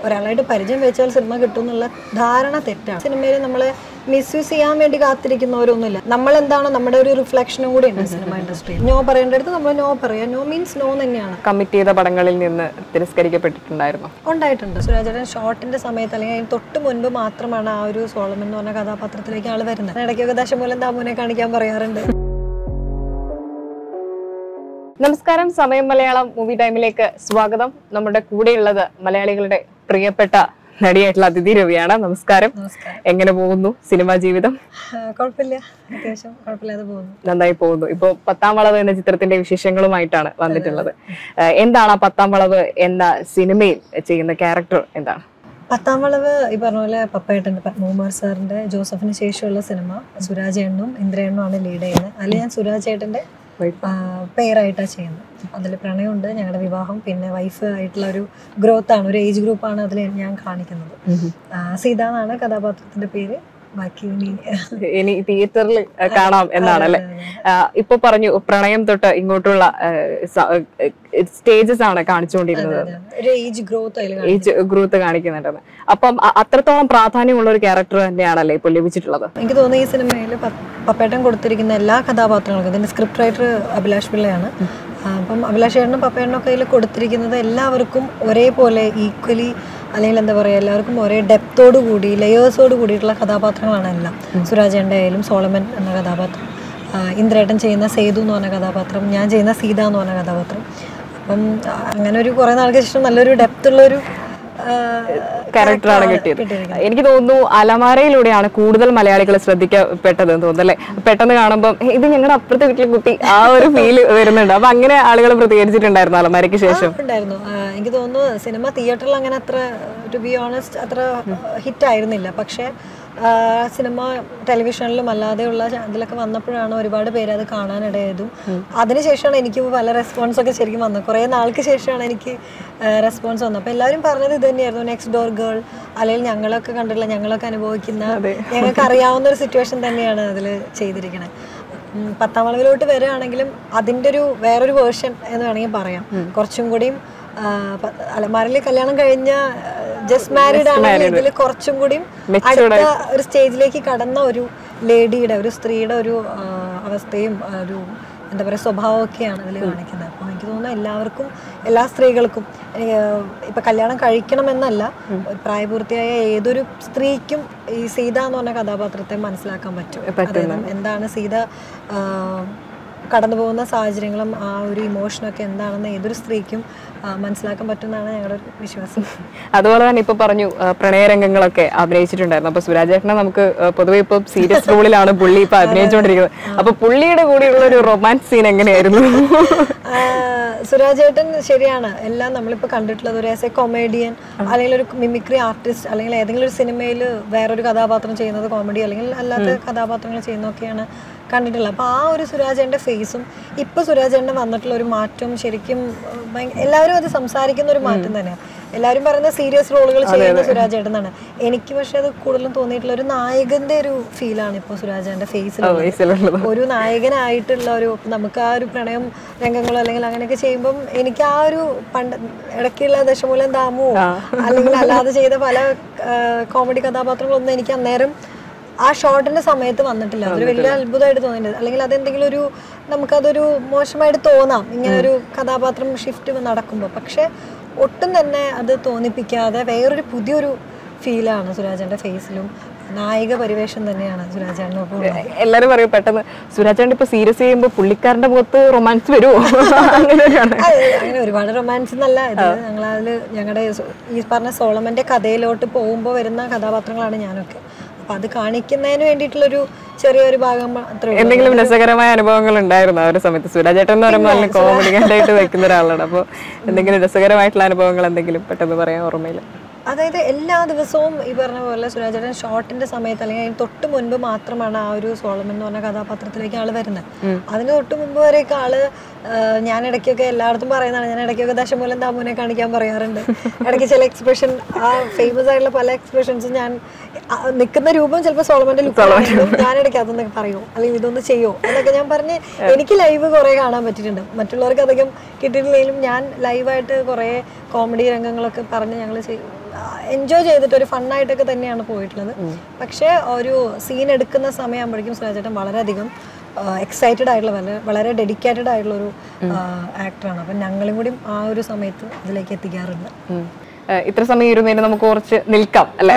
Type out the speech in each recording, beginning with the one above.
ഒരാളായിട്ട് പരിചയം വെച്ചാൽ സിനിമ കിട്ടും എന്നുള്ള ധാരണ തെറ്റാണ് സിനിമയിൽ നമ്മളെ മിസ്യൂസ് ചെയ്യാൻ വേണ്ടി കാത്തിരിക്കുന്നവരൊന്നുമില്ല നമ്മൾ എന്താണോ നമ്മുടെ ഒരു റിഫ്ലക്ഷനും കൂടി ഉണ്ട് സിനിമ ഇൻഡസ്ട്രിയിൽ നോ പറയേണ്ടടുത്ത് നമ്മൾ നോ പറയാം നോ മീൻസ് നോ തന്നെയാണ് കമ്മിറ്റ് ചെയ്ത പടങ്ങളിൽ നിന്ന് തിരസ്കരിക്കപ്പെട്ടിട്ടുണ്ടായിരുന്നു ഉണ്ടായിട്ടുണ്ട് സുരാജേട്ടൻ ഷോട്ടിന്റെ സമയത്ത് അല്ലെങ്കിൽ അതിന് തൊട്ട് മുൻപ് മാത്രമാണ് ആ ഒരു സോളം എന്ന് പറഞ്ഞ കഥാപാത്രത്തിലേക്ക് ആൾ വരുന്നത് ഇടയ്ക്കൊക്കെ ദശമൂലം ദാമുവിനെ കാണിക്കാൻ പറയാറുണ്ട് നമസ്കാരം സമയം മലയാളം മൂവി ടൈമിലേക്ക് സ്വാഗതം നമ്മുടെ കൂടെയുള്ളത് മലയാളികളുടെ പ്രിയപ്പെട്ട നടിയായിട്ടുള്ള അതിഥി രവിയാണ് നമസ്കാരം നമസ്കാരം എങ്ങനെ പോകുന്നു സിനിമാ ജീവിതം ആ, കുഴപ്പമില്ല അത്യാവശ്യം കുഴപ്പമില്ലാതെ പോകുന്നു നന്നായി പോകുന്നു ഇപ്പൊ പത്താം വളവ് എന്ന ചിത്രത്തിന്റെ വിശേഷങ്ങളുമായിട്ടാണ് വന്നിട്ടുള്ളത് ഏഹ് എന്താണ് ആ പത്താം വളവ് എന്ന സിനിമയിൽ ചെയ്യുന്ന ക്യാരക്ടർ എന്താണ് പത്താം വളവ് ഈ പറഞ്ഞ പോലെ പപ്പേട്ടൻ്റെ മൂമാർ സാറിന്റെ ജോസഫിന് ശേഷമുള്ള സിനിമ സുരാജ് ഏണ്ണും ഇന്ദ്രേണ്ണും ആണ് ലീഡ് ചെയ്യുന്നത് അതിൽ ഞാൻ സുരാജ് ഏട്ടൻ്റെ പെയറായിട്ടാണ് ചെയ്യുന്നത് അതിൽ പ്രണയമുണ്ട് ഞങ്ങളുടെ വിവാഹം പിന്നെ വൈഫ് ആയിട്ടുള്ള ഒരു ഗ്രോത്ത് ആണ് ഒരു ഏജ് ഗ്രൂപ്പാണ് അതിൽ ഞാൻ കാണിക്കുന്നത് ആ, സീത എന്നാണ് കഥാപാത്രത്തിന്റെ പേര് ബാക്കി ഇനി ഇനി തിയേറ്ററിൽ കാണാം എന്നാണ് അല്ലെ ഇപ്പൊ പറഞ്ഞു പ്രണയം തൊട്ട് ഇങ്ങോട്ടുള്ള സ്റ്റേജസ് ആണ് കാണിച്ചുകൊണ്ടിരുന്നത് ഒരു ഏജ് ഗ്രോത്ത് അതിൽ ഏജ് ഗ്രൂത്ത് കാണിക്കുന്നുണ്ടെന്ന് അപ്പം അ- അത്രത്തോളം പ്രാധാന്യമുള്ള ഒരു ക്യാരക്ടർ തന്നെയാണല്ലേ ഇപ്പൊ ലഭിച്ചിട്ടുള്ളത് എനിക്ക് തോന്നുന്നു ഈ സിനിമയിൽ പപ്പേട്ടൻ കൊടുത്തിരിക്കുന്ന എല്ലാ കഥാപാത്രങ്ങൾക്കും ഇതിന്റെ സ്ക്രിപ്റ്റ് റൈറ്റർ അഭിലാഷ് പിള്ളയാണ് ആ, അപ്പം അഭിലാഷ് ചേട്ടനും പപ്പേട്ടനും ഒക്കെ ഇതിൽ കൊടുത്തിരിക്കുന്നത് എല്ലാവർക്കും ഒരേപോലെ ഈക്വലി അല്ലെങ്കിൽ എന്താ പറയുക എല്ലാവർക്കും ഒരേ ഡെപ്തോട് കൂടി ലെയേഴ്സോട് കൂടിയിട്ടുള്ള കഥാപാത്രങ്ങളാണ് എല്ലാം സുരാജേൻ്റെ ആയാലും സോളമൻ എന്ന കഥാപാത്രം ആ, ഇന്ദ്രേട്ടൻ ചെയ്യുന്ന സേതു എന്ന് പറഞ്ഞ കഥാപാത്രം ഞാൻ ചെയ്യുന്ന സീത എന്ന് പറഞ്ഞ കഥാപാത്രം അപ്പം ആ, അങ്ങനെ ഒരു കുറേ നാൾക്ക് ശേഷം നല്ലൊരു ഡെപ്ത് ഉള്ളൊരു ക്യാരക്ടറാണ് കിട്ടിയത് എനിക്ക് തോന്നുന്നു അലമാരയിലൂടെയാണ് കൂടുതൽ മലയാളികൾ ശ്രദ്ധിക്കപ്പെട്ടത് എന്ന് തോന്നുന്നു അല്ലെ പെട്ടെന്ന് കാണുമ്പോൾ "ഏ, ഇത് ഞങ്ങളുടെ അപ്പുറത്തെ വീട്ടിലെ കുട്ടി ആ ഒരു ഫീല് വരുന്നുണ്ട് അപ്പൊ അങ്ങനെ ആളുകൾ പ്രതികരിച്ചിട്ടുണ്ടായിരുന്നു അലമാരയ്ക്ക് ശേഷം ഉണ്ടായിരുന്നു ആ, എനിക്ക് തോന്നുന്നു സിനിമ തിയേറ്ററിൽ അങ്ങനെ അത്ര ടു ബി ഓണസ്റ്റ് അത്ര ഹിറ്റ് ആയിരുന്നില്ല പക്ഷേ ആ, സിനിമ ടെലിവിഷനിലും അല്ലാതെയുള്ള ഇതിലൊക്കെ വന്നപ്പോഴാണ് ഒരുപാട് പേര് അത് കാണാനിടയായതും അതിനുശേഷമാണ് എനിക്ക് പല റെസ്പോൺസ് ഒക്കെ ശരിക്കും വന്നത് കുറേ നാൾക്ക് ശേഷമാണ് എനിക്ക് റെസ്പോൺസ് വന്നത് അപ്പോൾ എല്ലാവരും പറഞ്ഞത് ഇത് തന്നെയായിരുന്നു നെക്സ്റ്റ് ഡോർ ഗേൾ അല്ലെങ്കിൽ ഞങ്ങളൊക്കെ കണ്ടില്ല ഞങ്ങളൊക്കെ അനുഭവിക്കുന്ന ഞങ്ങൾക്ക് അറിയാവുന്ന ഒരു സിറ്റുവേഷൻ തന്നെയാണ് അതിൽ ചെയ്തിരിക്കുന്നത് ഉം, പത്താം വളവിലോട്ട് വരികയാണെങ്കിലും അതിൻ്റെ ഒരു വേറൊരു വേർഷൻ എന്ന് വേണമെങ്കിൽ പറയാം കുറച്ചും കൂടിയും ആ, പ- അലമാരയിൽ കല്യാണം കഴിഞ്ഞ ജസ്റ്റ് മാരീഡ് ആണെങ്കിൽ ഇതിൽ കുറച്ചും കൂടിയും അടുത്ത ഒരു സ്റ്റേജിലേക്ക് കടന്ന ഒരു ലേഡിയുടെ ഒരു സ്ത്രീയുടെ ഒരു ആ, അവസ്ഥയും ആ, ഒരു എന്താ പറയുക സ്വഭാവമൊക്കെയാണ് ഇതിൽ കാണിക്കുന്നത് അപ്പോൾ എനിക്ക് തോന്നുന്നു എല്ലാവർക്കും എല്ലാ സ്ത്രീകൾക്കും ഏ, ഇപ്പൊ കല്യാണം കഴിക്കണമെന്നല്ല പ്രായപൂർത്തിയായ ഏതൊരു സ്ത്രീക്കും ഈ സീത എന്ന് പറഞ്ഞ കഥാപാത്രത്തെ മനസ്സിലാക്കാൻ പറ്റും അതായത് എന്താണ് സീത ആ, കടന്നു പോകുന്ന സാഹചര്യങ്ങളും ആ ഒരു ഇമോഷനൊക്കെ എന്താണെന്ന് ഏതൊരു സ്ത്രീക്കും ആ, മനസ്സിലാക്കാൻ പറ്റുമെന്നാണ് ഞങ്ങളുടെ ഒരു വിശ്വാസം അതുപോലെ തന്നെ ഇപ്പൊ പറഞ്ഞു ആ, പ്രണയരംഗങ്ങളൊക്കെ അഭിനയിച്ചിട്ടുണ്ടായിരുന്നു അപ്പൊ സുരാജേട്ടനെ നമുക്ക് ആ, പൊതുവെ ഇപ്പൊ സീരിയസ് റോളിലാണ് പുള്ളി ഇപ്പൊ അഭിനയിച്ചുകൊണ്ടിരിക്കുന്നത് അപ്പൊ പുള്ളിയുടെ കൂടെയുള്ള ഒരു റൊമാൻസ് സീൻ എങ്ങനെയായിരുന്നു ആ, സുരാജ് ഏട്ടൻ ശരിയാണ് എല്ലാം നമ്മളിപ്പോൾ കണ്ടിട്ടുള്ളത് ഒരു ആസ് എ കൊമേഡിയൻ അല്ലെങ്കിൽ ഒരു മിമിക്രി ആർട്ടിസ്റ്റ് അല്ലെങ്കിൽ ഏതെങ്കിലും ഒരു സിനിമയിൽ വേറൊരു കഥാപാത്രം ചെയ്യുന്നത് കോമഡി അല്ലെങ്കിൽ അല്ലാത്ത കഥാപാത്രങ്ങൾ ചെയ്യുന്നതൊക്കെയാണ് കണ്ടിട്ടുള്ളത് അപ്പോൾ ആ ഒരു സുരാജേൻ്റെ ഫേസും ഇപ്പോൾ സുരാജേട്ടന് വന്നിട്ടുള്ള ഒരു മാറ്റം ശരിക്കും ഏഹ്, ഭയങ്ക- എല്ലാവരും അത് സംസാരിക്കുന്ന ഒരു മാറ്റം തന്നെയാണ് എല്ലാവരും പറയുന്ന സീരിയസ് റോളുകൾ ചെയ്യുന്ന സുരാജേട്ടൻ എന്നാണ് എനിക്ക് പക്ഷേ അത് കൂടുതലും തോന്നിയിട്ടുള്ള ഒരു നായകന്റെ ഒരു ഫീലാണ് ഇപ്പോൾ സുരാജേൻ്റെ ഫേസിൽ വയസ്സിലുള്ളത് ഒരു നായകനായിട്ടുള്ള ഒരു നമുക്ക് ആ ഒരു പ്രണയം രംഗങ്ങളോ അല്ലെങ്കിൽ അങ്ങനെയൊക്കെ ചെയ്യുമ്പം എനിക്ക് ആ ഒരു പണ്ട് ഇടയ്ക്കുള്ള ദശമൂലം ദാമു അല്ലെങ്കിൽ അല്ലാതെ ചെയ്ത പല കോമഡി കഥാപാത്രങ്ങളൊന്നും എനിക്ക് അന്നേരം ആ ഷോട്ടിന്റെ സമയത്ത് വന്നിട്ടില്ല അതൊരു വലിയ അത്ഭുതമായിട്ട് തോന്നിയിട്ടുണ്ട് അല്ലെങ്കിൽ അതെന്തെങ്കിലും ഒരു നമുക്കതൊരു മോശമായിട്ട് തോന്നാം ഇങ്ങനെ ഒരു കഥാപാത്രം ഷിഫ്റ്റ് നടക്കുമ്പോൾ പക്ഷെ ഒട്ടും തന്നെ അത് തോന്നിപ്പിക്കാതെ വേറൊരു പുതിയൊരു ഫീലാണ് സുരാജന്റെ ഫേസിലും നായിക പരിവേഷം തന്നെയാണ് സുരാജേട്ടനൊപ്പം ഉള്ളത്. എല്ലാരും പറയും പെട്ടെന്ന് സുരാജേട്ടൻ ഇപ്പൊ സീരിയസ് ചെയ്യുമ്പോ പുള്ളിക്കാരന്റെ മുഖത്ത് റൊമാൻസ് വരുമോ അങ്ങനെയൊക്കെയാണ് അത് അങ്ങനെ ഒരുപാട് റൊമാൻസ് എന്നല്ല ഇത് ഞങ്ങളതിൽ ഞങ്ങളുടെ ഈ പറഞ്ഞ സോളമന്റെ കഥയിലോട്ട് പോകുമ്പോൾ വരുന്ന കഥാപാത്രങ്ങളാണ് ഞാനൊക്കെ അപ്പൊ അത് കാണിക്കുന്നതിന് വേണ്ടിയിട്ടുള്ളൊരു ചെറിയൊരു ഭാഗം മാത്രമേ ഉള്ളൂ. എന്തെങ്കിലും രസകരമായ അനുഭവങ്ങൾ ഉണ്ടായിരുന്നു ആ ഒരു സമയത്ത് സുരാജേട്ടൻ എന്ന് പറയുമ്പോൾ നല്ല കോമഡി ആയിട്ട് വെക്കുന്ന ഒരാളാണ് അപ്പോൾ എന്തെങ്കിലും രസകരമായിട്ടുള്ള അനുഭവങ്ങൾ എന്തെങ്കിലും പെട്ടെന്ന് പറയാൻ ഓർമ്മയില്ല അതായത് എല്ലാ ദിവസവും ഈ പറഞ്ഞ പോലെ സുരാജേട്ടൻ ഷോട്ടിന്റെ സമയത്ത് അല്ലെങ്കിൽ അതിന് തൊട്ട് മുൻപ് മാത്രമാണ് ആ ഒരു സോളമൻ എന്ന് പറഞ്ഞ കഥാപാത്രത്തിലേക്ക് ആള് വരുന്നത് അതിന് തൊട്ട് മുമ്പ് വരെയൊക്കെ ആള് ആ, ഞാൻ ഇടയ്ക്കൊക്കെ എല്ലായിടത്തും പറയുന്നതാണ് ഞാൻ ഇടയ്ക്കൊക്കെ ദശമൂലം താമൂനെ കാണിക്കാൻ പറയാറുണ്ട് ഇടയ്ക്ക് ചില എക്സ്പ്രഷൻ ആ ഫേമസ് ആയിട്ടുള്ള പല എക്സ്പ്രഷൻസും ഞാൻ ആ, നിൽക്കുന്ന രൂപം ചിലപ്പോൾ സോളമന്റെ ലുക്ക് ഞാൻ ഇടയ്ക്ക് അതൊന്നൊക്കെ പറയോ അല്ലെങ്കിൽ ഇതൊന്ന് ചെയ്യോ എന്നൊക്കെ ഞാൻ പറഞ്ഞ് എനിക്ക് ലൈവ് കുറേ കാണാൻ പറ്റിയിട്ടുണ്ട് മറ്റുള്ളവർക്ക് അധികം കിട്ടിയിട്ടില്ലെങ്കിലും ഞാൻ ലൈവായിട്ട് കുറേ കോമഡി രംഗങ്ങളൊക്കെ പറഞ്ഞ് ഞങ്ങൾ എൻജോയ് ചെയ്തിട്ട് ഒരു ഫണ്ണായിട്ടൊക്കെ തന്നെയാണ് പോയിട്ടുള്ളത് പക്ഷേ ഒരു സീൻ എടുക്കുന്ന സമയമാകുമ്പോഴേക്കും സുരാജേട്ടൻ വളരെയധികം എക്സൈറ്റഡ് ആയിട്ടുള്ള വളരെ വളരെ ഡെഡിക്കേറ്റഡ് ആയിട്ടുള്ള ഒരു ആക്ടറാണ് അപ്പം ഞങ്ങളും കൂടി ആ ഒരു സമയത്ത് ഇതിലേക്ക് എത്തിക്കാറുണ്ട് ഉം. ഏഹ് ഇത്ര സമയം ഇരുന്നതിന് നമുക്ക് കുറച്ച് നിൽക്കാം അല്ലെ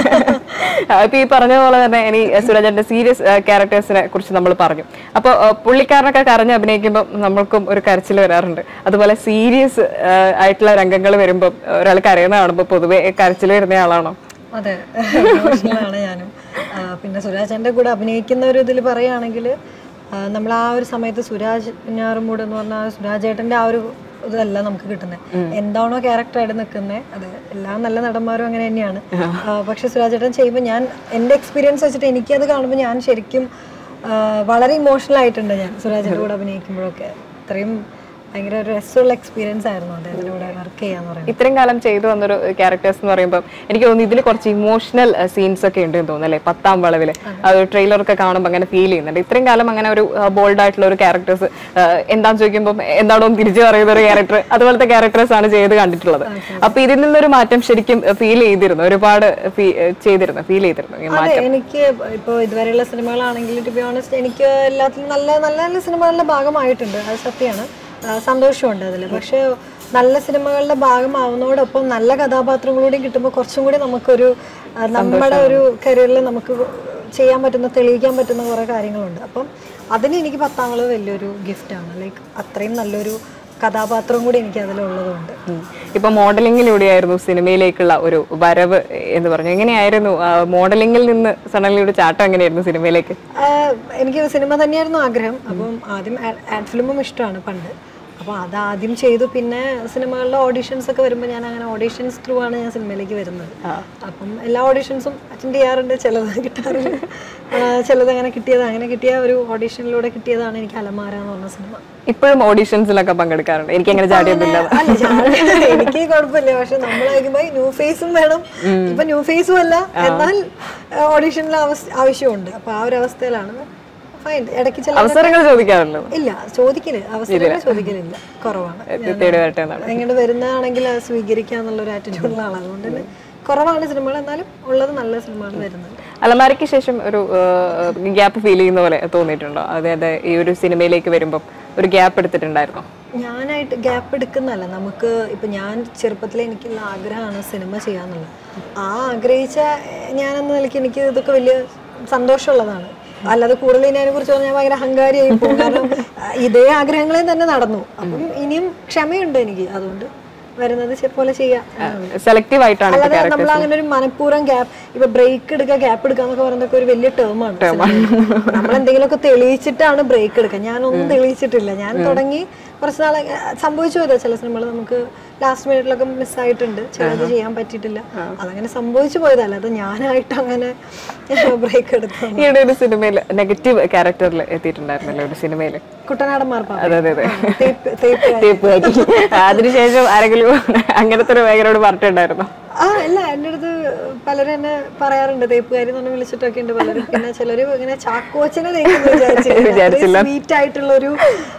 ഇപ്പൊ ഈ പറഞ്ഞ പോലെ തന്നെ ഇനി സുരജന്റെ സീരിയസ് ക്യാരക്ടേഴ്സിനെ കുറിച്ച് നമ്മൾ പറഞ്ഞു അപ്പോൾ പുള്ളിക്കാരനൊക്കെ കരഞ്ഞ് അഭിനയിക്കുമ്പോൾ നമ്മൾക്കും ഒരു കരച്ചിൽ വരാറുണ്ട് അതുപോലെ സീരിയസ് ആയിട്ടുള്ള രംഗങ്ങൾ വരുമ്പോൾ ഒരാൾ കരയുന്ന കാണുമ്പോൾ പൊതുവെ കരച്ചിൽ വരുന്ന ആളാണോ അതെ ഇമോഷണലാണ് ഞാനും ആ, പിന്നെ സുരാജന്റെ കൂടെ അഭിനയിക്കുന്ന ഒരു ഇതിൽ പറയുകയാണെങ്കിൽ നമ്മൾ ആ ഒരു സമയത്ത് സുരാജ് പിന്നാറുമൂട് എന്ന് പറഞ്ഞാൽ ആ സുരാജ് ഏട്ടന്റെ ആ ഒരു ഇതല്ല നമുക്ക് കിട്ടുന്നത് എന്താണോ ക്യാരക്ടറായിട്ട് നിൽക്കുന്നത് അത് എല്ലാ നല്ല നടന്മാരും അങ്ങനെ തന്നെയാണ് ആ, പക്ഷെ സുരാജ് ഏട്ടൻ ചെയ്യുമ്പോൾ ഞാൻ എൻ്റെ എക്സ്പീരിയൻസ് വെച്ചിട്ട് എനിക്കത് കാണുമ്പോൾ ഞാൻ ശരിക്കും ആ, വളരെ ഇമോഷണൽ ആയിട്ടുണ്ട് ഞാൻ സുരാജിന്റെ കൂടെ അഭിനയിക്കുമ്പോഴൊക്കെ അത്രയും ഭയങ്കര ഒരു രസമുള്ള എക്സ്പീരിയൻസ് ആയിരുന്നു അദ്ദേഹത്തിന്റെ കൂടെ വർക്ക് ചെയ്യാന്ന് പറയുന്നത് ഇത്രയും കാലം ചെയ്തു വന്നൊരു ക്യാരക്ടേഴ്സ് എന്ന് പറയുമ്പോൾ എനിക്ക് തോന്നുന്നു ഇതിൽ കുറച്ച് ഇമോഷണൽ സീൻസ് ഒക്കെ ഉണ്ട് എന്ന് തോന്നുന്നു അല്ലേ പത്താം വളവില് ആ ഒരു ട്രെയിലർ ഒക്കെ കാണുമ്പോൾ അങ്ങനെ ഫീൽ ചെയ്യുന്നുണ്ട് ഇത്രയും കാലം അങ്ങനെ ഒരു ബോൾഡ് ആയിട്ടുള്ള ഒരു ക്യാരക്ടേഴ്സ് എന്താന്ന് ചോദിക്കുമ്പോൾ എന്താണോ എന്ന് തിരിച്ചു പറയുന്ന ഒരു ക്യാരക്ടർ അതുപോലത്തെ ക്യാരക്ടേഴ്സ് ആണ് ചെയ്ത് കണ്ടിട്ടുള്ളത് അപ്പൊ ഇതിൽ നിന്നൊരു മാറ്റം ശരിക്കും ഫീൽ ചെയ്തിരുന്നു ഒരുപാട് fee- ചെയ്തിരുന്നു ഫീൽ ചെയ്തിരുന്നു ഈ അതെ എനിക്ക് ഇപ്പോൾ ഇതുവരെയുള്ള സിനിമകളാണെങ്കിൽ ടു ബി ഓണസ്റ്റ് എനിക്ക് എല്ലാത്തിലും നല്ല നല്ല നല്ല സിനിമകളുടെ ഭാഗമായിട്ടുണ്ട് അത് സത്യമാണ് ആ, സന്തോഷമുണ്ട് അതിൽ പക്ഷേ നല്ല സിനിമകളുടെ ഭാഗമാവുന്നതോടൊപ്പം നല്ല കഥാപാത്രങ്ങളൂടെയും കിട്ടുമ്പോൾ കുറച്ചും കൂടി നമുക്കൊരു ആ, നമ്മുടെ ഒരു കരിയറിൽ നമുക്ക് ചെയ്യാൻ പറ്റുന്ന തെളിയിക്കാൻ പറ്റുന്ന കുറേ കാര്യങ്ങളുണ്ട് അപ്പം അതിന് എനിക്ക് പത്താം വലിയൊരു ഗിഫ്റ്റാണ് ലൈക്ക് അത്രയും നല്ലൊരു കഥാപാത്രം കൂടി എനിക്ക് അതിലുള്ളതുകൊണ്ട് ഉം. ഇപ്പൊ മോഡലിംഗിലൂടെയായിരുന്നു സിനിമയിലേക്കുള്ള ഒരു വരവ് എന്ന് പറഞ്ഞു എങ്ങനെയായിരുന്നു മോഡലിംഗിൽ നിന്ന് സഡൻലി ഒരു ചാട്ടം എങ്ങനെയായിരുന്നു സിനിമയിലേക്ക് ആഹ് എനിക്ക് സിനിമ തന്നെയായിരുന്നു ആഗ്രഹം അപ്പം ആദ്യം ആഡ് ഫിലിമും ഇഷ്ടമാണ് പണ്ട് അപ്പോൾ അത് ആദ്യം ചെയ്തു പിന്നെ സിനിമകളിലെ ഓഡീഷൻസ് ഒക്കെ വരുമ്പോൾ ഞാൻ അങ്ങനെ ഓഡീഷൻസ് ത്രൂ ആണ് ഞാൻ സിനിമയിലേക്ക് വരുന്നത് അപ്പം എല്ലാ ഓഡീഷൻസും അറ്റൻഡ് ചെയ്യാറുണ്ട് ചിലത് കിട്ടാറുണ്ട് ആഹ് ചിലത് അങ്ങനെ കിട്ടിയത് അങ്ങനെ കിട്ടിയ ഒരു ഓഡീഷനിലൂടെ കിട്ടിയതാണ് എനിക്ക് അലമാര എന്ന് പറഞ്ഞ സിനിമ ഇപ്പോഴും ഓഡീഷൻസിലൊക്കെ പങ്കെടുക്കാറുണ്ട് എനിക്ക് അങ്ങനെ ചാടിയൊന്നുമില്ല അല്ല ഞാൻ- എനിക്ക് കുഴപ്പമില്ല പക്ഷെ നമ്മളായിരിക്കുമ്പോ ന്യൂ ഫേസും വേണം ഇപ്പൊ ന്യൂ ഫേസും അല്ല എന്നാൽ ഓഡീഷനിൽ ആവശ്യമുണ്ട് അപ്പൊ ആ ഒരു അവസ്ഥയിലാണ് ഫൈൻ ഇടയ്ക്ക് ചില അവസരങ്ങൾ ചോദിക്കാറുണ്ടോ ഇല്ല ചോദിക്കല് അവസരങ്ങൾ ചോദിക്കലില്ല കുറവാണ് തേടി വരട്ടെ എന്നാണ് എങ്ങോട്ട് വരുന്നതാണെങ്കിൽ അത് സ്വീകരിക്കാന്നുള്ള ഒരു ആറ്റിറ്റ്യൂഡുള്ള ആളാണ് അതുകൊണ്ട് തന്നെ കുറവാണ് സിനിമകൾ എന്നാലും ഉള്ളത് നല്ല സിനിമകൾ വരുന്നുണ്ട് അലമാരയ്ക്ക് ശേഷം ഒരു ഗ്യാപ്പ് ഫീൽ ചെയ്യുന്ന പോലെ തോന്നിയിട്ടുണ്ടോ അതായത് ഈ ഒരു സിനിമയിലേക്ക് വരുമ്പോൾ ഒരു ഗ്യാപ്പ് എടുത്തിട്ടുണ്ടായിരുന്നോ ഞാനായിട്ട് ഗ്യാപ്പ് എടുക്കുന്നല്ല നമുക്ക് ഇപ്പൊ ഞാൻ ചെറുപ്പത്തിലെ എനിക്കുള്ള ആഗ്രഹമാണ് സിനിമ ചെയ്യാന്നുള്ളത് ആ ആഗ്രഹിച്ച ഏഹ്, ഞാനെന്ന നിലയ്ക്ക് എനിക്ക് ഇതൊക്കെ വലിയ സന്തോഷമുള്ളതാണ് അല്ലാതെ കൂടുതൽ ഇനി അതിനെ കുറിച്ച് പറഞ്ഞാൽ ഭയങ്കര അഹങ്കാരിയായി പോകും കാരണം അഹ് ഇതേ ആഗ്രഹങ്ങളെ തന്നെ നടന്നു അപ്പം ഇനിയും ക്ഷമയുണ്ട് എനിക്ക് അതുകൊണ്ട് വരുന്നത് ചെ- പോലെ ചെയ്യാം സെലക്റ്റീവ് ആയിട്ടാണ് ഇപ്പൊ അല്ലാതെ നമ്മൾ അങ്ങനെ ഒരു മനഃപൂർവ്വം ഗ്യാപ്പ് ഇപ്പൊ ബ്രേക്ക് എടുക്കുക ഗ്യാപ്പ് എടുക്കുക എന്നൊക്കെ പറയുന്നതൊക്കെ ഒരു വലിയ ടേമാണ് നമ്മൾ എന്തെങ്കിലുമൊക്കെ തെളിയിച്ചിട്ടാണ് ബ്രേക്ക് എടുക്കുക ഞാനൊന്നും തെളിയിച്ചിട്ടില്ല ഞാൻ തുടങ്ങി കുറച്ച് നാളെ സംഭവിച്ചു പോയതാ ചില സിനിമകൾ നമുക്ക് ലാസ്റ്റ് മിനിറ്റിലൊക്കെ മിസ്സായിട്ടുണ്ട് ചിലത് ചെയ്യാൻ പറ്റിയിട്ടില്ല അതങ്ങനെ സംഭവിച്ചു പോയതല്ല അത് ഞാനായിട്ട് അങ്ങനെ ബ്രേക്ക് എടുത്തു ഈയിടെ ഒരു സിനിമയിൽ നെഗറ്റീവ് ക്യാരക്ടറിൽ എത്തിയിട്ടുണ്ടായിരുന്നല്ലോ ഒരു സിനിമയിൽ കുട്ടനാടൻ മാർപ്പാ അതെ അതെ അതെ തേപ്പ് തേപ്പ് തേപ്പ് കാട്ടി. അതിനുശേഷം ആരെങ്കിലും അങ്ങനത്തെ ഒരു ഭയങ്കരോട് പറഞ്ഞിട്ടുണ്ടായിരുന്നോ ആ അല്ല എൻ്റെ അടുത്ത് പലരും എന്നെ പറയാറുണ്ട് തേപ്പുകാരി എന്ന് പറഞ്ഞ് വിളിച്ചിട്ടൊക്കെ ഉണ്ട് പലരും പിന്നെ ചിലര് ഇങ്ങനെ ചാക്കോച്ചനെ വിചാരിച്ചില്ല. സ്വീറ്റ് ആയിട്ടുള്ള ഒരു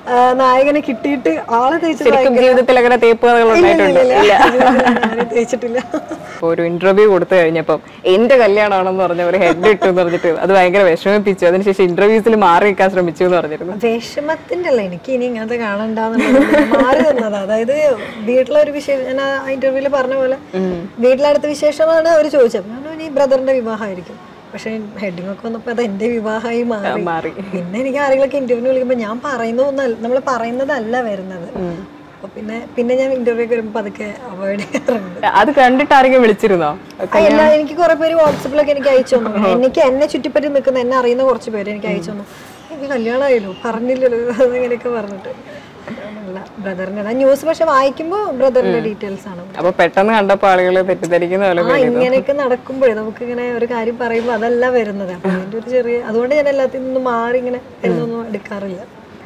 നായകനെ കിട്ടിയിട്ട് ആളെ തേച്ചത് ശരിക്കും ജീവിതത്തിൽ അങ്ങനെ തേപ്പ് കഥകൾ ഉണ്ടായിട്ടുണ്ട് ഇല്ല തേച്ചിട്ടില്ല ഇപ്പൊ ഒരു ഇന്റർവ്യൂ കൊടുത്തു കഴിഞ്ഞപ്പം എന്റെ കല്യാണമാണെന്ന് പറഞ്ഞ ഒരു ഹെഡ് ഇട്ടു എന്ന് പറഞ്ഞിട്ട് അത് ഭയങ്കര വിഷമിപ്പിച്ചു അതിനുശേഷം ഇന്റർവ്യൂസിൽ മാറി നിൽക്കാൻ ശ്രമിച്ചു എന്ന് പറഞ്ഞിരുന്നു വിഷമത്തിന്റെ അല്ല എനിക്ക് ഇനി ഇങ്ങനത്തെ കാണണ്ടെന്നുള്ളത് മാറി തന്നതാ അതായത് വീട്ടിലെ ഒരു വിശേഷം ഞാൻ ആ ഇന്റർവ്യൂല് പറഞ്ഞ പോലെ വീട്ടിലടുത്ത വിശേഷമാണ് അവർ ചോദിച്ചത് അപ്പൊ ഞാൻ പറഞ്ഞു, ഇനി ബ്രദറിന്റെ വിവാഹമായിരിക്കും പക്ഷെ ഹെഡിങ് ഒക്കെ വന്നപ്പോ അത് എന്റെ വിവാഹമായി മാറി മാറി പിന്നെ എനിക്ക് ആരെങ്കിലൊക്കെ ഇന്റർവ്യൂ വിളിക്കുമ്പോൾ ഞാൻ പറയുന്നതൊന്നല്ല നമ്മൾ പറയുന്നതല്ല വരുന്നത് അപ്പൊ പിന്നെ പിന്നെ ഞാൻ ഇന്റർവ്യൂ ഒക്കെ വരുമ്പോൾ അതൊക്കെ അവോയ്ഡ് ചെയ്യാറുണ്ട് അത് കണ്ടിട്ട് ആരെങ്കിലും വിളിച്ചിരുന്നോ ആ, എല്ലാ എനിക്ക് കുറെ പേര് വാട്സപ്പിലൊക്കെ എനിക്ക് അയച്ചു തന്നു എനിക്ക് എന്നെ ചുറ്റിപ്പറ്റി നിൽക്കുന്ന എന്നെ അറിയുന്ന കുറച്ച് പേര് എനിക്ക് അയച്ചു തന്നു എനിക്ക് കല്യാണമായല്ലോ പറഞ്ഞില്ലല്ലോ അങ്ങനെയൊക്കെ പറഞ്ഞിട്ട് അല്ല ബ്രദറിന്റെ ന്യൂസ് പക്ഷെ വായിക്കുമ്പോൾ ബ്രദറിന്റെ ഡീറ്റെയിൽസ് ആണ് അപ്പൊ പെട്ടെന്ന് കണ്ടപ്പോ ആളുകൾ തെറ്റിദ്ധരിക്കുന്ന പോലെ ആ ഇങ്ങനെയൊക്കെ നടക്കുമ്പോഴേ നമുക്ക് ഇങ്ങനെ ഒരു കാര്യം പറയുമ്പോൾ അതല്ല വരുന്നത് അപ്പൊ അതിന്റെ ഒരു ചെറിയ അതുകൊണ്ട് ഞാൻ എല്ലാത്തിൽ നിന്നും മാറി ഇങ്ങനെ എന്നൊന്നും എടുക്കാറില്ല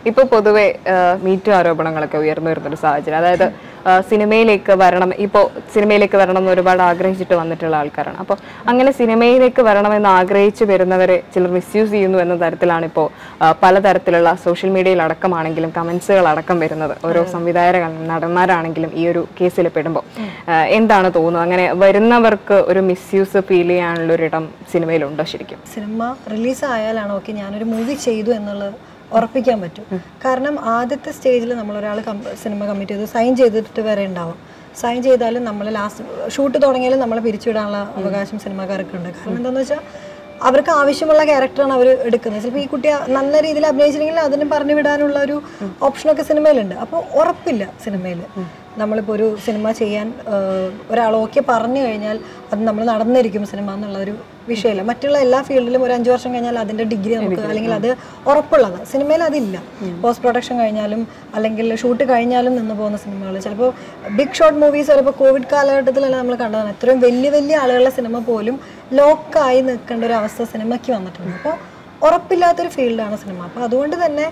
ഇപ്പോൾ പൊതുവെ മീറ്റു ആരോപണങ്ങളൊക്കെ ഉയർന്നു വരുന്നൊരു സാഹചര്യം അതായത് ആ, സിനിമയിലേക്ക് വരണം ഇപ്പോൾ സിനിമയിലേക്ക് വരണം എന്ന് ഒരുപാട് ആഗ്രഹിച്ചിട്ട് വന്നിട്ടുള്ള ആൾക്കാരാണ് അപ്പോൾ അങ്ങനെ സിനിമയിലേക്ക് വരണമെന്ന് ആഗ്രഹിച്ച് വരുന്നവരെ ചിലർ മിസ്യൂസ് ചെയ്യുന്നു എന്ന തരത്തിലാണ് ഇപ്പോൾ പലതരത്തിലുള്ള സോഷ്യൽ മീഡിയയിൽ അടക്കമാണെങ്കിലും കമന്റ്സുകൾ അടക്കം വരുന്നത് ഓരോ സംവിധായകർ നടന്മാരാണെങ്കിലും ഈ ഒരു കേസിൽ പെടുമ്പോൾ ആ, എന്താണ് തോന്നുന്നത് അങ്ങനെ വരുന്നവർക്ക് ഒരു മിസ്യൂസ് ഫീൽ ചെയ്യാനുള്ള ഒരിടം സിനിമയിലുണ്ടോ ശരിക്കും സിനിമ റിലീസ് ആയാലാണ് ഓക്കെ ഞാനൊരു മൂവി ചെയ്തു എന്നുള്ളത് ഉറപ്പിക്കാൻ പറ്റും കാരണം ആദ്യത്തെ സ്റ്റേജിൽ നമ്മൾ ഒരാൾ സിനിമ കമ്മിറ്റ് ചെയ്തു സൈൻ ചെയ്തിട്ട് വരെ ഉണ്ടാവും സൈൻ ചെയ്താലും നമ്മൾ ലാസ്റ്റ് ഷൂട്ട് തുടങ്ങിയാലും നമ്മളെ പിരിച്ചുവിടാനുള്ള അവകാശം സിനിമാക്കാർക്ക് ഉണ്ട് കാരണം എന്താണെന്ന് വെച്ചാൽ അവർക്ക് ആവശ്യമുള്ള ക്യാരക്ടറാണ് അവർ എടുക്കുന്നത് ചിലപ്പോൾ ഈ കുട്ടി നല്ല രീതിയിൽ അഭിനയിച്ചില്ലെങ്കിൽ അതിന് പറഞ്ഞു വിടാനുള്ള ഒരു ഓപ്ഷനൊക്കെ സിനിമയിലുണ്ട് അപ്പോൾ ഉറപ്പില്ല സിനിമയിൽ നമ്മളിപ്പോൾ ഒരു സിനിമ ചെയ്യാൻ ആഹ്, ഒരാൾ ഓക്കെ പറഞ്ഞു കഴിഞ്ഞാൽ അത് നമ്മൾ നടന്നിരിക്കും സിനിമ എന്നുള്ള ഒരു വിഷയമില്ല മറ്റുള്ള എല്ലാ ഫീൽഡിലും ഒരു അഞ്ച് വർഷം കഴിഞ്ഞാൽ അതിൻ്റെ ഡിഗ്രി നമുക്ക് അല്ലെങ്കിൽ അത് ഉറപ്പുള്ളതാണ് സിനിമയിൽ അതില്ല പോസ്റ്റ് പ്രൊഡക്ഷൻ കഴിഞ്ഞാലും അല്ലെങ്കിൽ ഷൂട്ട് കഴിഞ്ഞാലും നിന്ന് പോകുന്ന സിനിമകൾ ചിലപ്പോൾ ബിഗ് ഷോട്ട് മൂവീസ് ചിലപ്പോൾ കോവിഡ് കാലഘട്ടത്തിലല്ല നമ്മൾ കണ്ടതാണ് എത്രയും വലിയ വലിയ ആളുകളുടെ സിനിമ പോലും ലോക്കായി നിൽക്കേണ്ട ഒരു അവസ്ഥ സിനിമയ്ക്ക് വന്നിട്ടുണ്ട് അപ്പോൾ ഉറപ്പില്ലാത്തൊരു ഫീൽഡാണ് സിനിമ അപ്പോൾ അതുകൊണ്ട് തന്നെ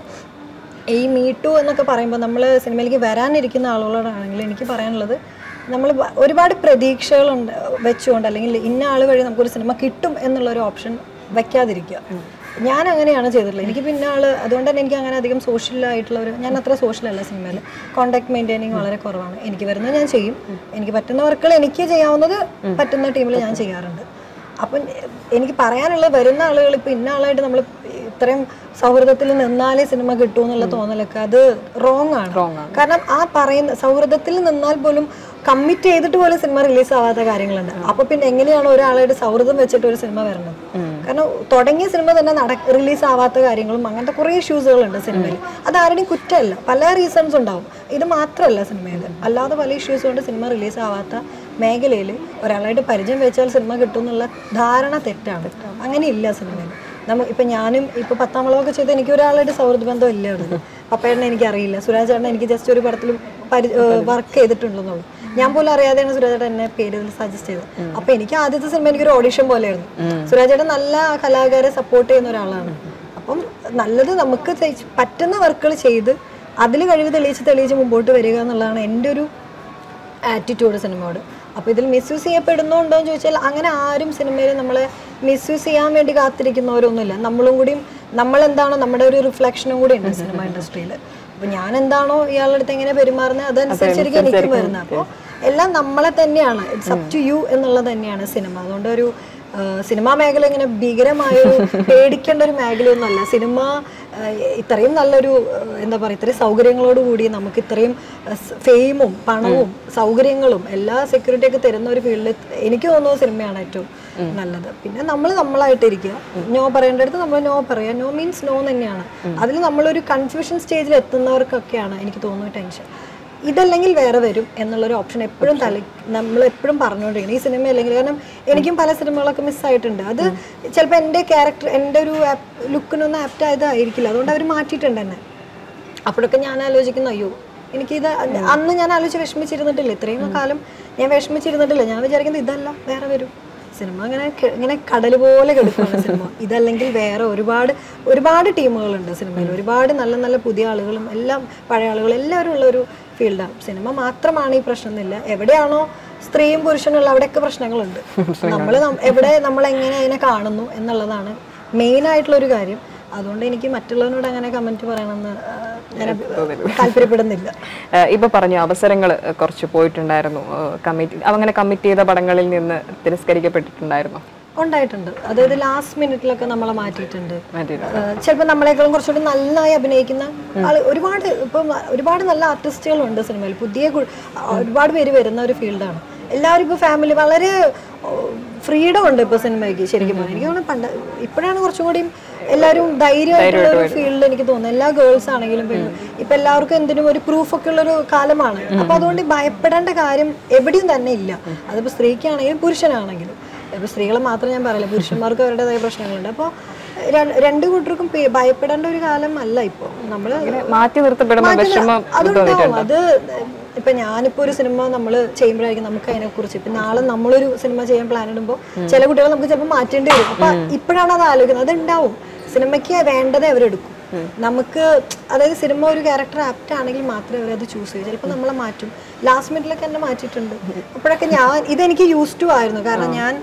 ഈ മീട്ടു എന്നൊക്കെ പറയുമ്പോൾ നമ്മൾ സിനിമയിലേക്ക് വരാനിരിക്കുന്ന ആളുകളോടാണെങ്കിൽ എനിക്ക് പറയാനുള്ളത് നമ്മൾ ഒരുപാട് പ്രതീക്ഷകളുണ്ട് വെച്ചുകൊണ്ട് അല്ലെങ്കിൽ ഇന്ന ആൾ വഴി നമുക്കൊരു സിനിമ കിട്ടും എന്നുള്ളൊരു ഓപ്ഷൻ വെക്കാതിരിക്കുക ഞാൻ അങ്ങനെയാണ് ചെയ്തിട്ടുള്ളത് എനിക്ക് പിന്നെ ആൾ അതുകൊണ്ട് തന്നെ എനിക്ക് അങ്ങനെ അധികം social ആയിട്ടുള്ള ഒരു ഞാൻ അത്ര social അല്ല സിനിമയിൽ കോണ്ടാക്ട് മെയിൻറ്റെയിനിങ് വളരെ കുറവാണ് എനിക്ക് വരുന്നത് ഞാൻ ചെയ്യും എനിക്ക് പറ്റുന്ന വർക്കുകൾ എനിക്ക് ചെയ്യാവുന്നത് പറ്റുന്ന ടീമിൽ ഞാൻ ചെയ്യാറുണ്ട് അപ്പം എനിക്ക് പറയാനുള്ളത് വരുന്ന ആളുകൾ ഇപ്പം ഇന്ന ആളായിട്ട് നമ്മൾ ഇത്രയും സൗഹൃദത്തിൽ നിന്നാലേ സിനിമ കിട്ടൂ എന്നുള്ള തോന്നലൊക്കെ അത് റോങ് ആണ് കാരണം ആ പറയുന്ന സൗഹൃദത്തിൽ നിന്നാൽ പോലും കമ്മിറ്റ് ചെയ്തിട്ട് പോലും സിനിമ റിലീസ് ആവാത്ത കാര്യങ്ങളുണ്ട് അപ്പൊ പിന്നെ എങ്ങനെയാണ് ഒരാളായിട്ട് സൗഹൃദം വെച്ചിട്ട് ഒരു സിനിമ വരുന്നത് കാരണം തുടങ്ങിയ സിനിമ തന്നെ നട റിലീസ് ആവാത്ത കാര്യങ്ങളും അങ്ങനത്തെ കുറേ ഇഷ്യൂസുകളുണ്ട് സിനിമയിൽ അത് ആരുടെയും കുറ്റമല്ല പല റീസൺസ് ഉണ്ടാവും ഇത് മാത്രമല്ല സിനിമയിൽ അല്ലാതെ പല ഇഷ്യൂസ് കൊണ്ട് സിനിമ റിലീസ് ആവാത്ത മേഖലയിൽ ഒരാളായിട്ട് പരിചയം വെച്ചാൽ സിനിമ കിട്ടും എന്നുള്ള ധാരണ തെറ്റാണ് അങ്ങനെയില്ല സിനിമയിൽ നമ്മ ഇപ്പൊ ഞാനും ഇപ്പൊ പത്താം വളവൊക്കെ ചെയ്ത് എനിക്ക് ഒരാളായിട്ട് സൗഹൃദ ബന്ധം ഇല്ല അവിടെ പപ്പേട്ടനെ എനിക്ക് അറിയില്ല സുരാജ് ചേട്ടനെ എനിക്ക് ജസ്റ്റ് ഒരു പടത്തിൽ വർക്ക് ചെയ്തിട്ടുണ്ടെന്നുള്ളൂ ഞാൻ പോലും അറിയാതെയാണ് സുരാജ് ചേട്ടൻ എന്നെ പേര് സജസ്റ്റ് ചെയ്തത് അപ്പൊ എനിക്ക് ആദ്യത്തെ സിനിമ എനിക്കൊരു ഓഡിഷൻ പോലെയായിരുന്നു സുരാജ് ചേട്ടൻ നല്ല കലാകാരെ സപ്പോർട്ട് ചെയ്യുന്ന ഒരാളാണ് അപ്പം നല്ലത് നമുക്ക് ചെയ്- പറ്റുന്ന വർക്കുകൾ ചെയ്ത് അതിൽ കഴിവ് തെളിയിച്ച് തെളിയിച്ച് മുമ്പോട്ട് വരിക എന്നുള്ളതാണ് എൻ്റെ ഒരു ആറ്റിറ്റ്യൂഡ് സിനിമയോട് അപ്പോൾ ഇതിൽ മിസ്യൂസ് ചെയ്യപ്പെടുന്നുണ്ടോ എന്ന് ചോദിച്ചാൽ അങ്ങനെ ആരും സിനിമയിൽ നമ്മളെ മിസ്യൂസ് ചെയ്യാൻ വേണ്ടി കാത്തിരിക്കുന്നവരൊന്നുമില്ല നമ്മളും കൂടിയും നമ്മളെന്താണോ നമ്മുടെ ഒരു റിഫ്ലക്ഷനും കൂടി ഉണ്ട് സിനിമ ഇൻഡസ്ട്രിയിൽ അപ്പോൾ ഞാൻ എന്താണോ ഇയാളുടെ അടുത്ത് എങ്ങനെ പെരുമാറുന്നത് അതനുസരിച്ചിരിക്കും എനിക്കും വരുന്നത് അപ്പോൾ എല്ലാം നമ്മളെ തന്നെയാണ് ഇറ്റ്സ് അപ് ടു യു എന്നുള്ളത് തന്നെയാണ് സിനിമ അതുകൊണ്ട് ഒരു സിനിമാ മേഖല ഇങ്ങനെ ഭീകരമായൊരു പേടിക്കേണ്ട ഒരു മേഖലയൊന്നുമല്ല സിനിമ ആ, ഇത്രയും നല്ലൊരു ആ, എന്താ പറയുക ഇത്രയും സൗകര്യങ്ങളോട് കൂടി നമുക്ക് ഇത്രയും ഫെയിമും പണവും സൗകര്യങ്ങളും എല്ലാ സെക്യൂരിറ്റി ഒക്കെ തരുന്ന ഒരു ഫീൽഡിൽ എനിക്ക് തോന്നുന്നു സിനിമയാണ് ഏറ്റവും നല്ലത് പിന്നെ നമ്മൾ നമ്മളായിട്ടിരിക്കുക നോ പറയേണ്ടടുത്ത് നമ്മൾ നോ പറയുക നോ മീൻസ് നോ തന്നെയാണ് അതിൽ നമ്മളൊരു കൺഫ്യൂഷൻ സ്റ്റേജിൽ എത്തുന്നവർക്കൊക്കെയാണ് എനിക്ക് തോന്നുന്നു ടെൻഷൻ ഇതല്ലെങ്കിൽ വേറെ വരും എന്നുള്ളൊരു ഓപ്ഷൻ എപ്പോഴും തല നമ്മൾ എപ്പോഴും പറഞ്ഞുകൊണ്ടിരിക്കണം ഈ സിനിമ അല്ലെങ്കിൽ കാരണം എനിക്കും പല സിനിമകളൊക്കെ മിസ്സായിട്ടുണ്ട് അത് ചിലപ്പോൾ എൻ്റെ ക്യാരക്ടർ എൻ്റെ ഒരു ലുക്കിനൊന്നും ആപ്റ്റ് ആയതായിരിക്കില്ല അതുകൊണ്ട് അവർ മാറ്റിയിട്ടുണ്ട് എന്നെ അപ്പോഴൊക്കെ ഞാൻ ആലോചിക്കുന്നു അയ്യോ എനിക്കിത് അന്ന് ഞാൻ ആലോചിച്ച് വിഷമിച്ചിരുന്നിട്ടില്ല ഇത്രയും കാലം ഞാൻ വിഷമിച്ചിരുന്നിട്ടില്ല ഞാൻ വിചാരിക്കുന്നത് ഇതല്ല വേറെ വരും സിനിമ ഇങ്ങനെ കെ- ഇങ്ങനെ കടൽ പോലെ കിടക്കുകയാണ് സിനിമ ഇതല്ലെങ്കിൽ വേറെ ഒരുപാട് ഒരുപാട് ടീമുകളുണ്ട് സിനിമയിൽ ഒരുപാട് നല്ല നല്ല പുതിയ ആളുകളും എല്ലാം പഴയ ആളുകളും എല്ലാവരും ഉള്ള ഒരു ഫീൽഡാണ് സിനിമ മാത്രമാണ് ഈ പ്രശ്നം എന്നില്ല എവിടെയാണോ സ്ത്രീയും പുരുഷനുള്ള അവിടെയൊക്കെ പ്രശ്നങ്ങളുണ്ട് നമ്മൾ എവിടെ നമ്മൾ എങ്ങനെ അതിനെ കാണുന്നു എന്നുള്ളതാണ് മെയിൻ ആയിട്ടുള്ള ഒരു കാര്യം അതുകൊണ്ട് എനിക്ക് മറ്റുള്ളവരോട് അങ്ങനെ കമന്റ് പറയണമെന്ന് ആ, ഞാൻ അഭി- താല്പര്യപ്പെടുന്നില്ല ഏഹ് ഇപ്പൊ പറഞ്ഞു അവസരങ്ങൾ കുറച്ച് പോയിട്ടുണ്ടായിരുന്നു കമ്മിറ്റി അങ്ങനെ കമ്മിറ്റ് ചെയ്ത പടങ്ങളിൽ നിന്ന് തിരസ്കരിക്കപ്പെട്ടിട്ടുണ്ടായിരുന്നു ഉണ്ടായിട്ടുണ്ട് അതായത് ലാസ്റ്റ് മിനിറ്റിലൊക്കെ നമ്മളെ മാറ്റിയിട്ടുണ്ട് മാറ്റിയിട്ടുണ്ട്. ചിലപ്പോൾ നമ്മളെക്കാളും കുറച്ചുകൂടി നന്നായി അഭിനയിക്കുന്ന ആള് ഒരുപാട് ഇപ്പം ഒരുപാട് നല്ല ആർട്ടിസ്റ്റുകളുണ്ട് സിനിമയിൽ പുതിയ കു- ഒരുപാട് പേര് വരുന്ന ഒരു ഫീൽഡാണ് എല്ലാവരും ഇപ്പോൾ ഫാമിലി വളരെ ഫ്രീഡം ഉണ്ട് ഇപ്പോൾ സിനിമയ്ക്ക് ശരിക്കും പറഞ്ഞാൽ എനിക്ക് തോന്നുന്നു പണ്ട് ഇപ്പോഴാണ് കുറച്ചും കൂടിയും എല്ലാവരും ധൈര്യമായിട്ടുള്ള ഒരു ഫീൽഡ് എനിക്ക് തോന്നുന്നു എല്ലാ ഗേൾസ് ആണെങ്കിലും പെണ്ണും ഇപ്പൊ എല്ലാവർക്കും എന്തിനും ഒരു പ്രൂഫ് ഒക്കെ ഉള്ള ഒരു കാലമാണ് അപ്പൊ അതുകൊണ്ട് ഭയപ്പെടേണ്ട കാര്യം എവിടെയും തന്നെ ഇല്ല അതിപ്പോ സ്ത്രീക്കാണെങ്കിലും പുരുഷനാണെങ്കിലും ഇപ്പൊ സ്ത്രീകളെ മാത്രം ഞാൻ പറയില്ല പുരുഷന്മാർക്ക് അവരുടേതായ പ്രശ്നങ്ങളുണ്ട് അപ്പോൾ രണ്ട് കൂട്ടർക്കും പേ- ഭയപ്പെടേണ്ട ഒരു കാലം അല്ല ഇപ്പോൾ നമ്മള് മാറ്റി നിർത്തപ്പെടുമ്പോൾ വിഷമം അതുണ്ടാവും അത് ഇപ്പൊ ഞാനിപ്പോ ഒരു സിനിമ നമ്മൾ ചെയ്യുമ്പോഴായിരിക്കും നമുക്ക് അതിനെ കുറിച്ച് ഇപ്പൊ നാളെ നമ്മളൊരു സിനിമ ചെയ്യാൻ പ്ലാൻ ഇടുമ്പോൾ ചില കുട്ടികൾ നമുക്ക് ചിലപ്പോൾ മാറ്റേണ്ടി വരും അപ്പൊ ഇപ്പോഴാണ് അത് ആലോചിക്കുന്നത് അത് ഉണ്ടാവും സിനിമയ്ക്ക് വേണ്ടതേ അവരെടുക്കും നമുക്ക് അതായത് സിനിമ ഒരു ക്യാരക്ടർ ആപ്റ്റ് ആണെങ്കിൽ മാത്രമേ അവരത് ചൂസ് ചെയ്യൂ ചിലപ്പോൾ നമ്മളെ മാറ്റും ലാസ്റ്റ് മിനിറ്റിലൊക്കെ എന്നെ മാറ്റിയിട്ടുണ്ട് അപ്പോഴൊക്കെ ഞാൻ ഇതെനിക്ക് യൂസ് ടു ആയിരുന്നു കാരണം ഞാൻ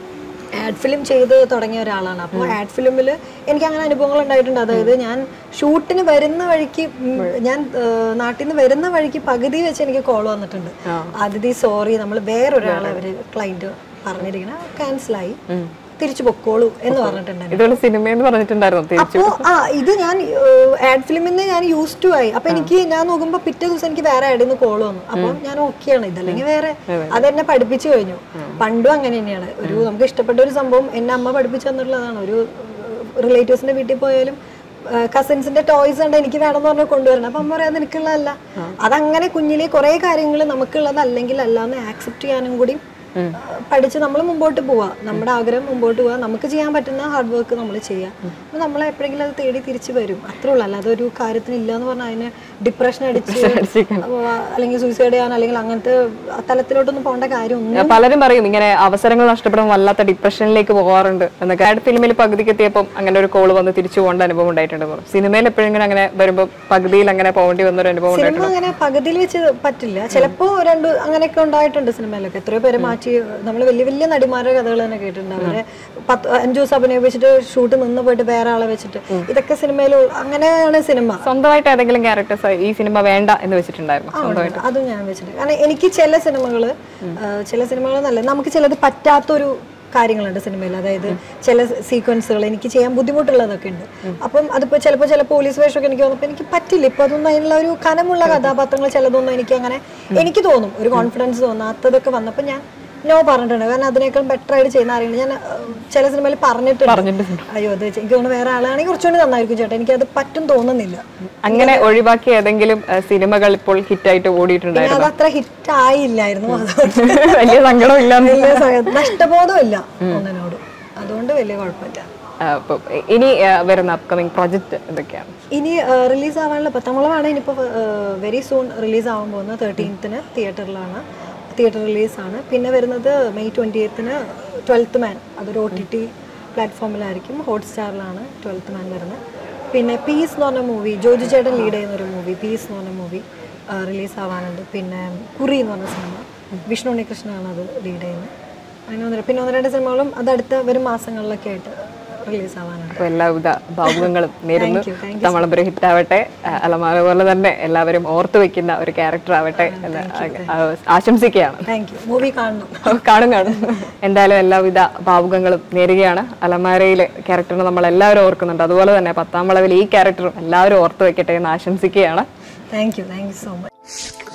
ആഡ് ഫിലിം ചെയ്ത് തുടങ്ങിയ ഒരാളാണ് അപ്പോൾ ആഡ് ഫിലിമിൽ എനിക്ക് അങ്ങനെ അനുഭവങ്ങൾ ഉണ്ടായിട്ടുണ്ട് അതായത് ഞാൻ ഷൂട്ടിന് വരുന്ന വഴിക്ക് ഉം, ഞാൻ ഏഹ്, നാട്ടിൽ നിന്ന് വരുന്ന വഴിക്ക് പകുതി വെച്ച് എനിക്ക് കോൾ വന്നിട്ടുണ്ട് അതിഥി സോറി നമ്മൾ വേറൊരാളെ അവർ ക്ലൈന്റ് പറഞ്ഞിരിക്കണ ക്യാൻസലായി തിരിച്ചു പൊക്കോളൂ എന്ന് പറഞ്ഞിട്ടുണ്ടായിരുന്നു ഇതുപോലെ സിനിമ എന്ന് പറഞ്ഞിട്ടുണ്ടായിരുന്നു തിരിച്ചു അപ്പോ ആ ഇത് ഞാൻ ആഡ് ഫിലിമിൽ നിന്ന് ഞാൻ യൂസ് ടു ആയി അപ്പൊ എനിക്ക് ഞാൻ നോക്കുമ്പോ പിറ്റേ ദിവസം എനിക്ക് വേറെ ആഡിൽ നിന്ന് കോൾ വന്നു അപ്പൊ ഞാൻ ഓക്കെയാണ് ഇതല്ലെങ്കിൽ വേറെ അതെന്നെ പഠിപ്പിച്ചു കഴിഞ്ഞു പണ്ടും അങ്ങനെ തന്നെയാണ് ഒരു നമുക്ക് ഇഷ്ടപ്പെട്ട ഒരു സംഭവം എന്നെ അമ്മ പഠിപ്പിച്ചു തന്നിട്ടുള്ളതാണ് ഒരു റിലേറ്റീവ്സിന്റെ വീട്ടിൽ പോയാലും കസിൻസിന്റെ ടോയ്സ് ഉണ്ട് എനിക്ക് വേണമെന്ന് പറഞ്ഞാൽ കൊണ്ടുവരണം അപ്പൊ അമ്മ പറയാം നിനക്കുള്ളതല്ല അതങ്ങനെ കുഞ്ഞിലെ കുറെ കാര്യങ്ങൾ നമുക്കുള്ളത് അല്ലെങ്കിൽ അല്ല എന്ന് ആക്സെപ്റ്റ് ചെയ്യാനും കൂടി ആ, പഠിച്ച് നമ്മൾ മുമ്പോട്ട് പോവാ നമ്മുടെ ആഗ്രഹം മുമ്പോട്ട് പോവാ നമുക്ക് ചെയ്യാൻ പറ്റുന്ന ഹാർഡ് വർക്ക് നമ്മൾ ചെയ്യാം അപ്പൊ നമ്മൾ എപ്പോഴെങ്കിലും അത് തേടി തിരിച്ചു വരും അത്രേ ഉള്ളൂ അല്ലാതെ ഒരു കാര്യത്തിന് ഇല്ല എന്ന് പറഞ്ഞാൽ അതിന് ഡിപ്രഷൻ അടിച്ച് അപ്പൊ അല്ലെങ്കിൽ സൂയിസൈഡ് ചെയ്യാൻ അല്ലെങ്കിൽ അങ്ങനത്തെ തലത്തിലോട്ടൊന്നും പോകേണ്ട കാര്യമൊന്നും പലരും പറയും ഇങ്ങനെ അവസരങ്ങൾ നഷ്ടപ്പെടുമ്പോൾ വല്ലാത്ത ഡിപ്രഷനിലേക്ക് പോകാറുണ്ട് എന്നൊക്കെ ആഡ് ഫിലിമിൽ പകുതിക്ക് എത്തിയപ്പോൾ അങ്ങനെ ഒരു കോൾ വന്ന് തിരിച്ചു പോകേണ്ട അനുഭവം ഉണ്ടായിട്ടുണ്ട് എന്ന് പറഞ്ഞു. സിനിമയിൽ എപ്പോഴെങ്കിലും അങ്ങനെ വരുമ്പോൾ പകുതിയിൽ അങ്ങനെ പോകേണ്ടി വന്ന ഒരു അനുഭവം സിനിമ അങ്ങനെ പകുതിയിൽ വെച്ച് പറ്റില്ല ചിലപ്പോ രണ്ട് അങ്ങനെയൊക്കെ ഉണ്ടായിട്ടുണ്ട് സിനിമയിലൊക്കെ എത്രയോ പേരെ മാറ്റി നമ്മൾ വലിയ വലിയ നടിമാരുടെ കഥകൾ തന്നെ കേട്ടിട്ടുണ്ട് അവരെ പത്ത് അഞ്ചു ദിവസം അഭിനയിപ്പിച്ചിട്ട് ഷൂട്ട് നിന്ന് പോയിട്ട് വേറെ ആളെ വെച്ചിട്ട് ഇതൊക്കെ സിനിമയിൽ അങ്ങനെയാണ് സിനിമ സ്വന്തമായിട്ട് ഏതെങ്കിലും ക്യാരക്ടേഴ്സ് ഈ സിനിമ വേണ്ട എന്ന് വെച്ചിട്ടുണ്ടായിരുന്നു ആ, ഉണ്ട്. അതും ഞാൻ വെച്ചിട്ടുണ്ട് കാരണം എനിക്ക് ചില സിനിമകള് ആ, ചില സിനിമകൾ നല്ല നമുക്ക് ചിലത് പറ്റാത്തൊരു കാര്യങ്ങളുണ്ട് സിനിമയിൽ അതായത് ചില സീക്വൻസുകൾ എനിക്ക് ചെയ്യാൻ ബുദ്ധിമുട്ടുള്ളതൊക്കെ ഉണ്ട് അപ്പം അതിപ്പോ ചിലപ്പോൾ ചില പോലീസ് വേഷമൊക്കെ എനിക്ക് തോന്നുമ്പോൾ എനിക്ക് പറ്റില്ല ഇപ്പൊ അതൊന്നും അതിനുള്ള ഒരു കനമുള്ള കഥാപാത്രങ്ങൾ ചിലതൊന്നും എനിക്ക് അങ്ങനെ എനിക്ക് തോന്നും ഒരു കോൺഫിഡൻസ് തോന്നാത്തതൊക്കെ വന്നപ്പോൾ ഞാൻ നോ പറഞ്ഞിട്ടുണ്ട് കാരണം അതിനേക്കാൾ ബെറ്റർ ആയിട്ട് ചെയ്യുന്ന ആരെങ്കിലും ഞാൻ ആ, ചില സിനിമയിൽ പറഞ്ഞിട്ടുണ്ട് അയ്യോ അത് എനിക്ക് തോന്നുന്നു വേറെ ആളാണെങ്കിൽ കുറച്ചുകൂടി നന്നായിരിക്കും ചേട്ടാ എനിക്കത് പറ്റും തോന്നുന്നില്ല അങ്ങനെ ഒഴിവാക്കിയ ഏതെങ്കിലും ആ, സിനിമകൾ ഇപ്പോൾ ഹിറ്റായിട്ട് ഓടിയിട്ടുണ്ടായിരുന്നു അത് അത്ര ഹിറ്റ് ആയില്ലായിരുന്നു അതുകൊണ്ട് വലിയ സങ്കടം ഇല്ലാന്ന് വലിയ സ- നഷ്ടബോധമില്ല ഒന്നിനോട് അതുകൊണ്ട് വലിയ കുഴപ്പമില്ല ആ, അപ്പൊ ഇനി ആ, വരുന്ന അപ്കമിങ് പ്രൊജക്ട് എന്തൊക്കെയാണ് ഇനി റിലീസ് ആവാനുള്ള പത്താമളമാണ് ഇനിയിപ്പോൾ വെരി സൂൺ റിലീസ് ആവാൻ പോകുന്നത് തേർട്ടീൻത്തിന് തിയേറ്ററിലാണ് തിയേറ്റർ റിലീസാണ് പിന്നെ വരുന്നത് മെയ് ട്വൻറ്റി എയ്ത്തിന് ട്വൽത്ത് മാൻ അതൊരു ഒ ടി ടി പ്ലാറ്റ്ഫോമിലായിരിക്കും ഹോട്ട്സ്റ്റാറിലാണ് ട്വൽത്ത് മാൻ വരുന്നത് പിന്നെ പീസ് എന്ന് പറഞ്ഞ മൂവി ജോജു ചേട്ടൻ ലീഡ് ചെയ്യുന്ന ഒരു മൂവി പീസ് എന്ന് പറഞ്ഞ മൂവി റിലീസ് ആവാനുണ്ട് പിന്നെ കുറി എന്ന് പറഞ്ഞ സിനിമ വിഷ്ണു ഉണ്ണികൃഷ്ണനാണ് അത് ലീഡ് ചെയ്യുന്നത് അങ്ങനെ ഒന്ന് പിന്നെ ഒന്ന് രണ്ട് സിനിമകളും അത് അടുത്ത വരും മാസങ്ങളിലൊക്കെ ആയിട്ട് റിലീസ് ആവാനുണ്ട് അപ്പൊ എല്ലാവിധ ഭാവുകങ്ങളും നേരുന്നു Thank you, thank തമളമ്പുര ഹിറ്റ് ആവട്ടെ ആ, അലമാര പോലെ തന്നെ എല്ലാവരും ഓർത്തു വെക്കുന്ന ഒരു ക്യാരക്ടർ ആവട്ടെ എന്ന് ആ, ആശംസിക്കുകയാണ് താങ്ക് യു മൂവി കാണണം കാണും കാണും എന്തായാലും എല്ലാവിധ ഭാവുകങ്ങളും നേരുകയാണ് അലമാരയിലെ ക്യാരക്ടറിനെ നമ്മൾ എല്ലാവരും ഓർക്കുന്നുണ്ട് അതുപോലെ തന്നെ പത്താം വളവിൽ ഈ ക്യാരക്ടറും എല്ലാവരും ഓർത്തു വെക്കട്ടെ എന്ന് ആശംസിക്കുകയാണ് thank you thank you so much